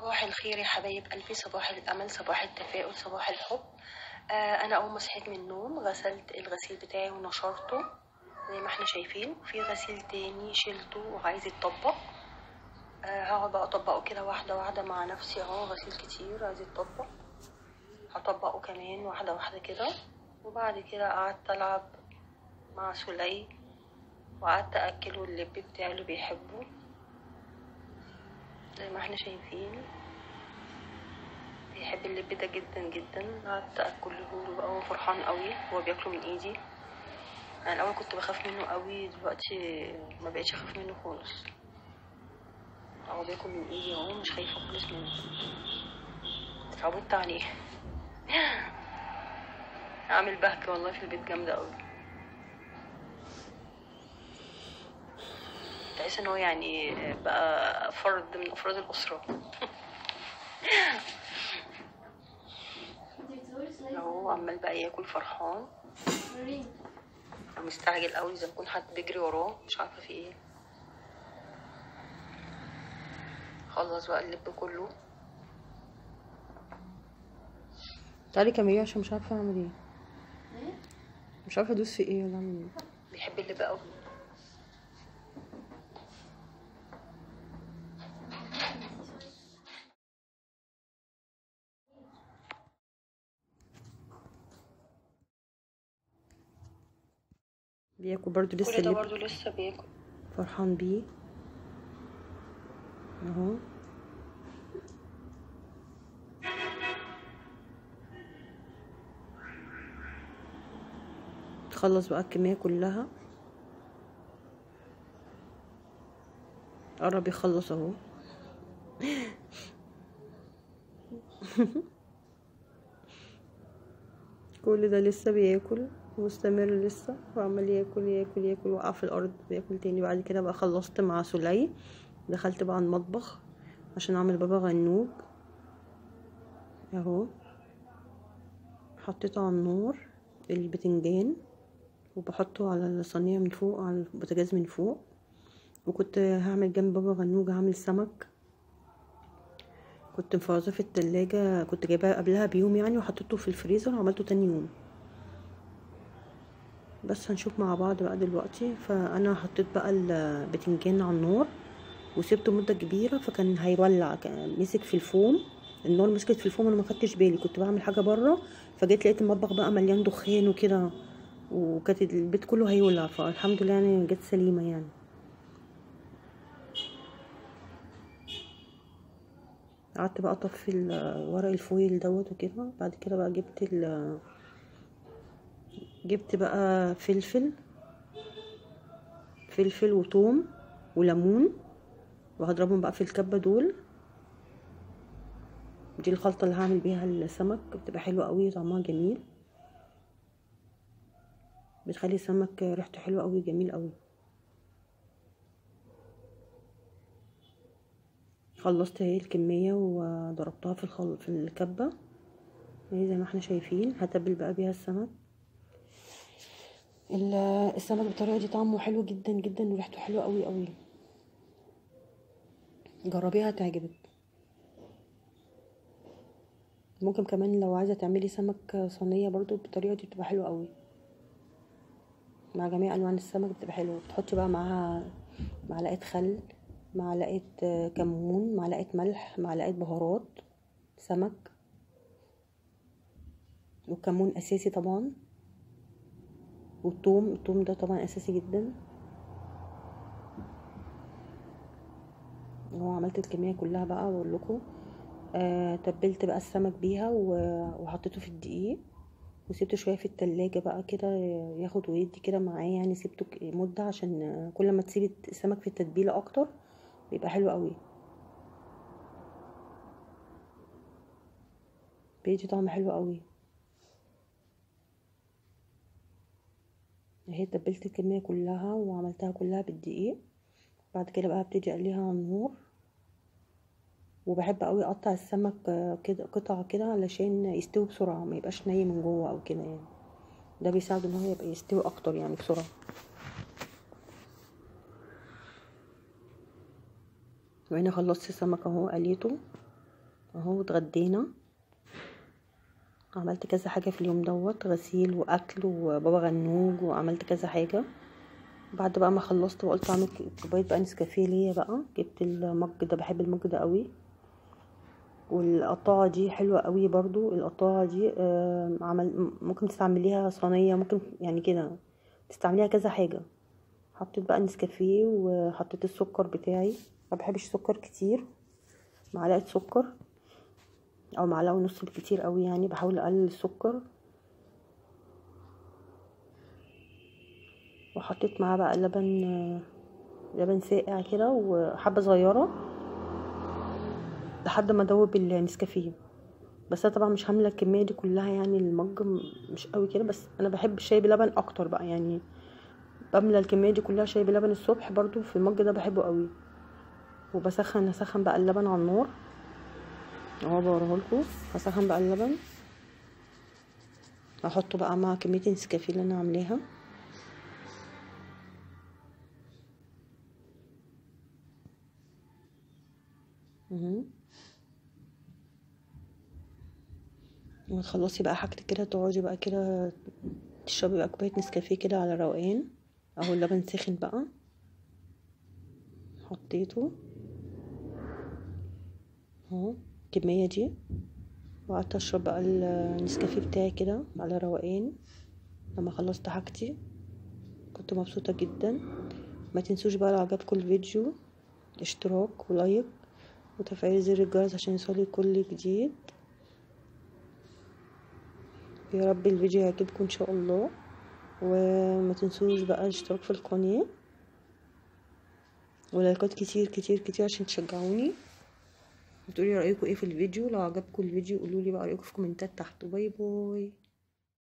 صباح الخير يا حبايب قلبي صباح الأمل صباح التفاؤل صباح الحب آه أنا أول ما صحيت من النوم غسلت الغسيل بتاعي ونشرته زي ما احنا شايفين في غسيل تاني شلته وعايز يتطبق آه هقعد بقى أطبقه كده واحدة واحدة مع نفسي اهو غسيل كتير عايز يتطبق هطبقه كمان واحدة واحدة كده وبعد كده قعدت ألعب مع سلي وقعدت أكله اللب بتاعي اللي بيحبه زي ما احنا شايفين بيحب اللب ده جدا جدا قعدت اكله له بقى هو فرحان قوي هو بياكله من ايدي انا الاول كنت بخاف منه قوي دلوقتي ما بقتش اخاف منه خالص هو بياكل من ايدي اهو مش خايفه خالص منه اتعودت عليه عامل بهجة والله في البيت جامدة قوي تحس ان هو يعني بقى فرد من افراد الاسره هو عمال بقى ياكل فرحان مستعجل قوي زي ما يكون حد بيجري وراه مش عارفه في ايه خلص بقى اللب كله تعالي كاميرا عشان مش عارفه اعمل ايه مش عارفه ادوس في ايه ولا اعمل ايه بيحب اللب قوي بياكل برضو لسه كل ده اللب برضه لسه بياكل فرحان بيه اهو خلص بقى الكمية كلها قرب يخلص اهو كل ده لسه بياكل مستمر لسه وعمال ياكل ياكل ياكل وقع في الارض بياكل تاني بعد كده بقى خلصت مع سلي دخلت بقى المطبخ عشان اعمل بابا غنوج اهو حطيته على النار البتنجان وبحطه على الصينية من فوق على البوتاجاز من فوق وكنت هعمل جنب بابا غنوج هعمل سمك كنت مفرزه في التلاجة كنت جايباه قبلها بيوم يعني وحطيته في الفريزر وعملته تاني يوم بس هنشوف مع بعض بقى دلوقتي فانا حطيت بقى البتنجان على النار وسبته مده كبيره فكان هيولع كان مسك في الفوم النار مسكت في الفوم انا ما خدتش بالي كنت بعمل حاجه بره فجيت لقيت المطبخ بقى مليان دخان وكده وكانت البيت كله هيولع فالحمد لله يعني جت سليمه يعني قعدت بقى اطفي ال- ورق الفويل دوت وكده بعد كده بقى جبت ال جبت بقى فلفل فلفل وثوم وليمون وهضربهم بقى في الكبة دول دي الخلطة اللي هعمل بيها السمك بتبقى حلوة قوي طعمها جميل بتخلي السمك ريحته حلوة قوي جميل قوي خلصت اهي الكمية وضربتها في الخل... في الكبة اهي زي ما احنا شايفين هتبل بقى بيها السمك ال- السمك بالطريقة دي طعمه حلو جدا جدا وريحته حلوة قوي قوي جربيها هتعجبك ممكن كمان لو عايزة تعملي سمك صينية برضو بالطريقة دي بتبقى حلوة قوي مع جميع انواع السمك بتبقى حلوة بتحطي بقى معاها معلقة خل معلقة آه، كمون معلقة ملح معلقة بهارات سمك والكمون اساسي طبعا والثوم الثوم ده طبعا اساسي جدا هو عملت الكميه كلها بقى واقول لكم آه تبلت بقى السمك بيها و- وحطيته في الدقيق وسيبته شويه في التلاجة بقى كده ياخد ويدي كده معاه يعني سيبته ك- مده عشان آه، كل ما تسيبي السمك في التتبيله اكتر بيبقى حلو قوي بيدي طعم حلو قوي اهي تبلت الكميه كلها وعملتها كلها بالدقيق بعد كده بقى ابتدي اقليها على النار وبحب قوي اقطع السمك آه، كده قطع كده علشان يستوي بسرعه ما يبقاش ني من جوه او كده يعني ده بيساعد ان هو يبقى يستوي اكتر يعني بسرعه وانا خلصت السمك اهو قليته اهو اتغدينا عملت كذا حاجة في اليوم دوت غسيل واكل وبابا غنوج وعملت كذا حاجة بعد بقى ما خلصت وقلت اعمل كوبايه بقى نسكافيه ليا بقى جبت المج ده بحب المج ده قوي والقطاعه دي حلوه قوي برضو القطاعه دي آه عمل ممكن تستعمليها صينيه ممكن يعني كده تستعمليها كذا حاجه حطيت بقى نسكافيه وحطيت السكر بتاعي ما بحبش سكر كتير معلقه سكر او معلقه ونص بالكتير قوي يعني بحاول اقلل السكر وحطيت معاه بقى لبن لبن ساقع كده وحبه صغيره لحد ما ادوب النسكافيه بس انا طبعا مش هامله الكميه دي كلها يعني المج مش قوي كده بس انا بحب الشاي بلبن اكتر بقى يعني بملى الكميه دي كلها شاي بلبن الصبح برضو في المج ده بحبه قوي وبسخن اسخن بقى اللبن على النار اهو بوريهولكوا هسخن بقى اللبن هحطه بقى مع كميه النسكافيه اللي انا عاملاها وتخلصي بقى حاجتك كده تقعدي بقى كده تشربي بقى كوبايه نسكافيه كده على روقان اهو اللبن سخن بقى حطيته اهو الكميه دي وقعدت اشرب بقى النسكافيه بتاعي كده على روقان لما خلصت حاجتي كنت مبسوطه جدا ما تنسوش بقى لو عجبكم الفيديو اشتراك ولايك وتفعيل زر الجرس عشان يوصلي كل جديد يا رب الفيديو يعجبكم ان شاء الله وما تنسوش بقى الاشتراك في القناه ولايكات كتير كتير كتير عشان تشجعوني وتقولي رايكم ايه في الفيديو لو عجبكم الفيديو قولولي بقى رايكم في كومنتات تحت باي باي